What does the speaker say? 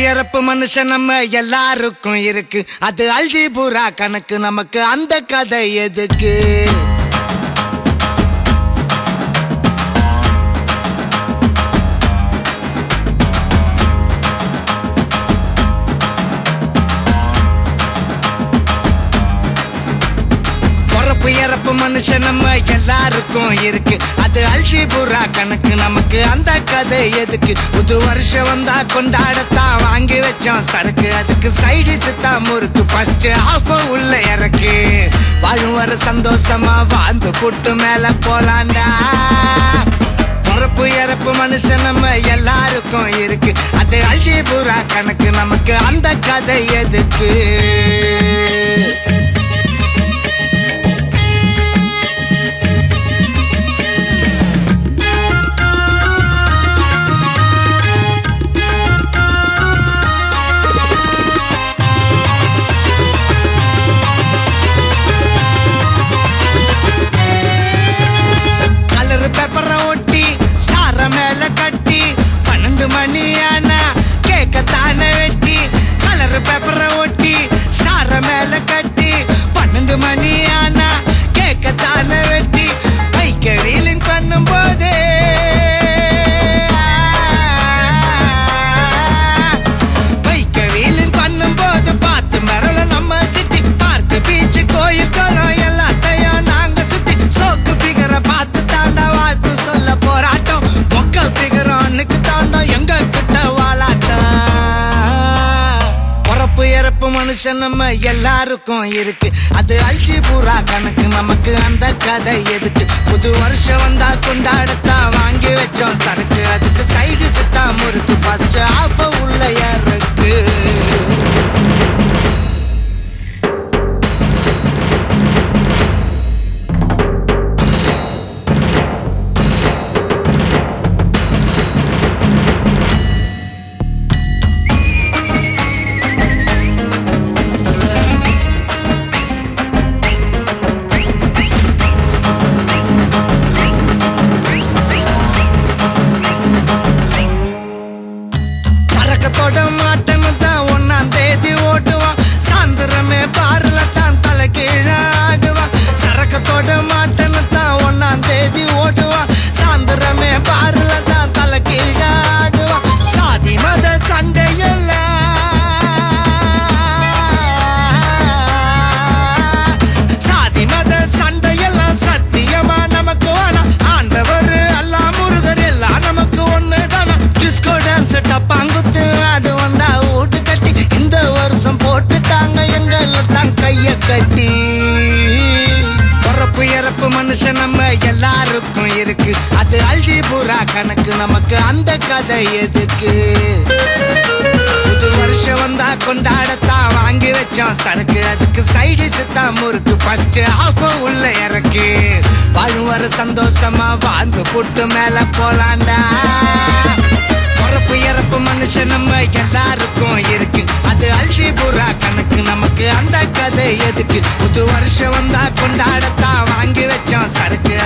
இறப்பு மனுஷன் நம்ம எல்லாருக்கும் இருக்கு அது அல்ஜிபுரா கணக்கு நமக்கு அந்த கதை எதுக்கு பிறப்பு இறப்பு மனுஷன் நம்ம எல்லாருக்கும் இருக்கு அது அல்ஜிபுரா கணக்கு நமக்கு அந்த கதை எதுக்கு புது வருஷம் வந்தா கொண்டாடத்தான் வாங்கி வச்சோம் சரக்கு அதுக்கு சைடு சித்தா முறுக்கு ஃபர்ஸ்ட் ஆஃப் உள்ள இறக்கு வாழும் வர சந்தோஷமா வாழ்ந்து புட்டு மேல போலாண்டா பிறப்பு இறப்பு மனுஷன் நம்ம எல்லாருக்கும் இருக்கு அது அல்ஜிபுரா கணக்கு நமக்கு அந்த கதை எதுக்கு கலர் பேப்பரை ஒட்டி ஸ்டார மேல கட்டி பன்னெண்டு மணி ஆனா கேக்க தானே வெட்டி கலர் பேப்பரை ஒட்டி ஸ்டார மேல கட்டி பன்னெண்டு மணி ஆனா கேக்க தானே வெட்டி பைக்க ரீலிங் பண்ணும் போதே பைக்க வீலிங் பண்ணும் போது பார்த்து மிரள நம்ம சிட்டி பார்த்து பீச்சு கோயில் குளம் எல்லாத்தையும் நாங்க சுத்தி சோக்கு ஃபிகரை பார்த்து தாண்டா வாழ்த்து சொல்ல போராட்டம் மொக்க ஃபிகர் அன்னைக்கு தாண்டா எங்க கிட்ட வாலாட்டம் பிறப்பு இறப்பு மனுஷன் நம்ம எல்லாருக்கும் இருக்கு அது அல்ஜி பூரா கணக்கு நமக்கு அந்த கதை எதுக்கு புது வருஷம் வந்தா கொண்டாடத்தான் வாங்கி வச்சோம் சரக்கு அதுக்கு சைடு சித்தா முறுக்கு ஃபர்ஸ்ட் ஆஃப் உள்ள இறக்கு பறக்கத்தோட மாட்டன்னு தான் ஒன்னாம் தேதி ஓட்டுவான் சாயந்தரமே பாருல தான் தலை கீழே ஆடுவான் சரக்கத்தோட மாட்டன்னு தான் ஒன்னாம் தேதி ஓட்டுவான் சாயந்தரமே பாருல தான் தலை கீழே ஆடுவான் சாதி மத சண்டையெல்லாம் சாதி மத சண்டையெல்லாம் சத்தியமா நமக்கு வேணாம் ஆண்டவர் அல்லா முருகர் எல்லாம் நமக்கு ஒண்ணு தானா டிஸ்கோ டான்ஸ் டப்பாங்குத்து ஆடு வந்தா வீட்டு கட்டி இந்த வருஷம் போட்டுட்டாங்க எங்கள தான் கைய கட்டி பிறப்பு இறப்பு மனுஷன் நம்ம எல்லாருக்கும் இருக்கு அது அல்ஜிபுரா கணக்கு நமக்கு அந்த கதை எதுக்கு புது வருஷம் வந்தா கொண்டாடத்தான் வாங்கி வச்சோம் சரக்கு அதுக்கு சைடு சித்தா முறுக்கு ஃபர்ஸ்ட் ஆஃப் உள்ள இறக்கு வாழும் வர சந்தோஷமா வாழ்ந்து புட்டு மேல போலாண்டா பிறப்பு இறப்பு மனுஷன் நம்ம எல்லாருக்கும் இருக்கு அது அல்ஜிபுரா கணக்கு நமக்கு அந்த கதை எதுக்கு புது வருஷம் வந்தா கொண்டாடத்தான் வாங்கி வச்சோம் சரக்கு